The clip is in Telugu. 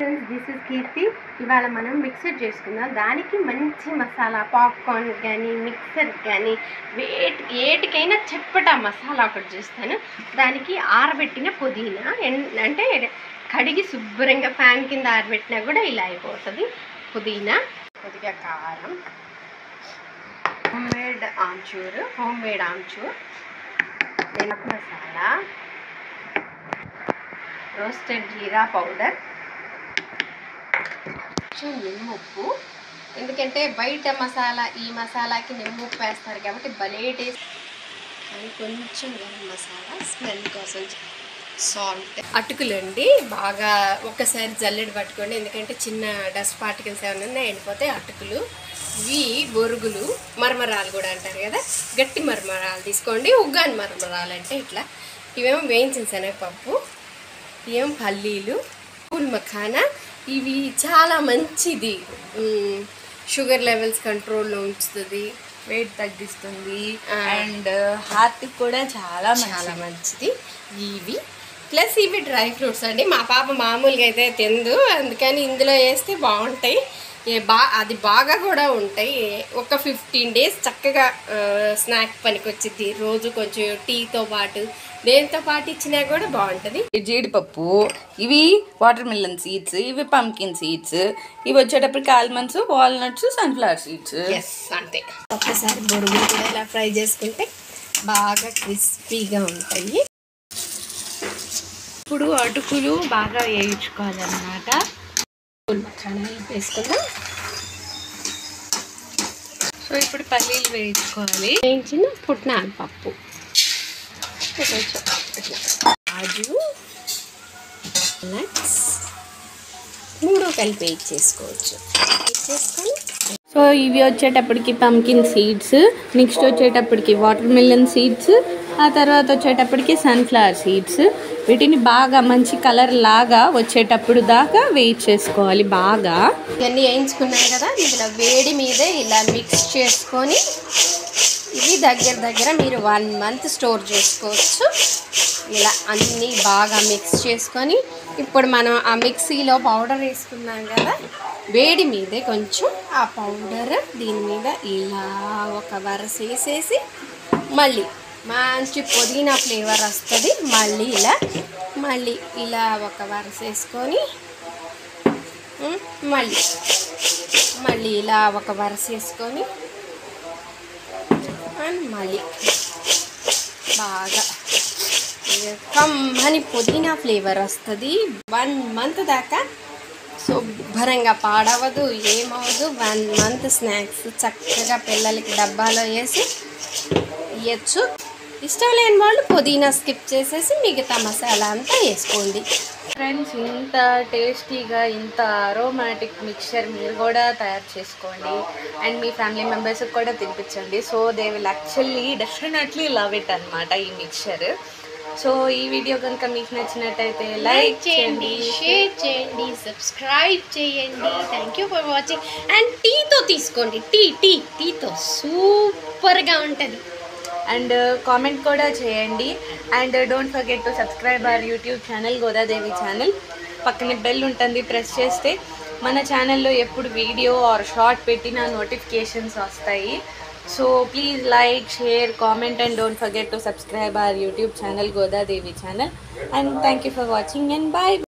ఫ్రెండ్స్ దిస్ ఇస్ కీర్తి ఇవాళ మనం మిక్సర్ చేసుకుందాం దానికి మంచి మసాలా పాప్కార్న్ కానీ మిక్సర్ కానీ వేటి ఏటికైనా చెప్పట మసాలా ఒకటి చేస్తాను దానికి ఆరబెట్టిన పుదీనా ఎన్- అంటే కడిగి శుభ్రంగా ఫ్యాన్ కింద ఆరబెట్టినా కూడా ఇలా అయిపోతుంది పుదీనా కొద్దిగా కారం హోమ్ మేడ్ ఆమ్చూర్ హోమ్ మేడ్ ఆమ్చూర్ వెనక్ మసాలా రోస్టెడ్ జీరా పౌడర్ కొంచెం నిమ్ముప్పు ఎందుకంటే బయట మసాలా ఈ మసాలాకి నిమ్ముప్పు వేస్తారు కాబట్టి భలే టేస్ట్ అండ్ కొంచెం గరం మసాలా స్మెల్ కోసం సాల్ట్ అటుకులు అండి బాగా ఒక్కసారి జల్లెడ పట్టుకోండి ఎందుకంటే చిన్న డస్ట్ పార్టికల్స్ ఏమైనా ఉన్నాయి ఎండిపోతే అటుకులు ఇవి బొరుగులు మరమరాలు కూడా అంటారు కదా గట్టి మరమరాలు తీసుకోండి ఉగ్గాని మరమరాలు అంటే ఇట్లా ఇవేమో వేయించిన శనగపప్పు ఏం పల్లీలు పూల్ మఖానా ఇవి చాలా మంచిది మ్, షుగర్ లెవెల్స్ కంట్రోల్లో ఉంచుతుంది వెయిట్ తగ్గిస్తుంది ఆ. అండ్ హార్ట్ కూడా చాలా చాలా మంచిది మంచిది ఇవి ప్లస్ ఇవి డ్రై ఫ్రూట్స్ అండి మా పాప మామూలుగా అయితే తిందు అందుకని ఇందులో వేస్తే బాగుంటాయి ఏ బా అది బాగా కూడా ఉంటాయి ఒక ఫిఫ్టీన్ డేస్ చక్కగా స్నాక్ పనికి వచ్చింది రోజు కొంచెం టీతో పాటు దేంతో పాటు ఇచ్చినా కూడా బాగుంటుంది జీడిపప్పు ఇవి వాటర్ మిలన్ సీడ్స్ ఇవి పంకిన్ సీడ్స్ ఇవి వచ్చేటప్పటికి ఆల్మండ్స్ వాల్నట్స్ సన్ఫ్లవర్ సీడ్స్ ఎస్ అంతే ఒక్కసారి బొరుగులు కూడా ఇలా ఫ్రై చేసుకుంటే బాగా క్రిస్పీగా ఉంటాయి ఇప్పుడు అటుకులు బాగా వేయించుకోవాలన్నమాట మఖానా వేసుకుందాం సో ఇప్పుడు పల్లీలు వేయించుకోవాలి వేయించిన పుట్నాల పప్పు కొంచెం కాజు నట్స్ మూడు కలిపి ఇచ్చేసుకోవచ్చు ఇచ్చేసుకొని సో ఇవి వచ్చేటప్పటికి పంకిన్ సీడ్స్ నెక్స్ట్ వచ్చేటప్పటికి వాటర్ మిలన్ సీడ్స్ ఆ తర్వాత వచ్చేటప్పటికి సన్ఫ్లవర్ సీడ్స్ వీటిని బాగా మంచి కలర్ లాగా వచ్చేటప్పుడు దాకా వెయిట్ చేసుకోవాలి బాగా ఇవన్నీ వేయించుకున్నాం కదా ఇందులో వేడి మీదే ఇలా మిక్స్ చేసుకొని ఇవి దగ్గర దగ్గర మీరు వన్ మంత్ స్టోర్ చేసుకోవచ్చు ఇలా అన్నీ బాగా మిక్స్ చేసుకొని ఇప్పుడు మనం ఆ మిక్సీలో పౌడర్ వేసుకున్నాం కదా వేడి మీదే కొంచెం ఆ పౌడర్ దీని మీద ఇలా ఒక వరస వేసేసి మళ్ళీ మంచి పుదీనా ఫ్లేవర్ వస్తుంది మళ్ళీ ఇలా మళ్ళీ ఇలా ఒక వరస వేసుకొని ఉమ్, మళ్ళీ మళ్ళీ ఇలా ఒక వరస వేసుకొని అండ్ మళ్ళీ బాగా కమ్మని పుదీనా ఫ్లేవర్ వస్తుంది వన్ మంత్ దాకా శుభ్రంగా పాడవదు ఏమవదు వన్ మంత్ స్నాక్స్ చక్కగా పిల్లలకి డబ్బాలో వేసి ఇవ్వచ్చు ఇష్టం లేని వాళ్ళు పుదీనా స్కిప్ చేసేసి మిగతా మసాలా అంతా వేసుకోండి ఫ్రెండ్స్ ఇంత టేస్టీగా ఇంత అరోమాటిక్ మిక్చర్ మీరు కూడా తయారు చేసుకోండి అండ్ మీ ఫ్యామిలీ మెంబర్స్కి కూడా తినిపించండి so they will actually definitely love it అనమాట ఈ మిక్చర్ సో ఈ వీడియో కనుక మీకు నచ్చినట్టయితే లైక్ చేయండి షేర్ చేయండి సబ్స్క్రైబ్ చేయండి thank you for watching and టీతో తీసుకోండి టీ టీ టీతో సూపర్గా ఉంటుంది అండ్ కామెంట్ కూడా చేయండి and don't forget to subscribe our YouTube channel Godadevi channel పక్కనే బెల్ ఉంటుంది ప్రెస్ చేస్తే మన ఛానల్లో ఎప్పుడు వీడియో ఆర్ షార్ట్ పెట్టిన నోటిఫికేషన్స్ వస్తాయి so please like share comment and don't forget to subscribe our YouTube channel Godadevi channel and thank you for watching and bye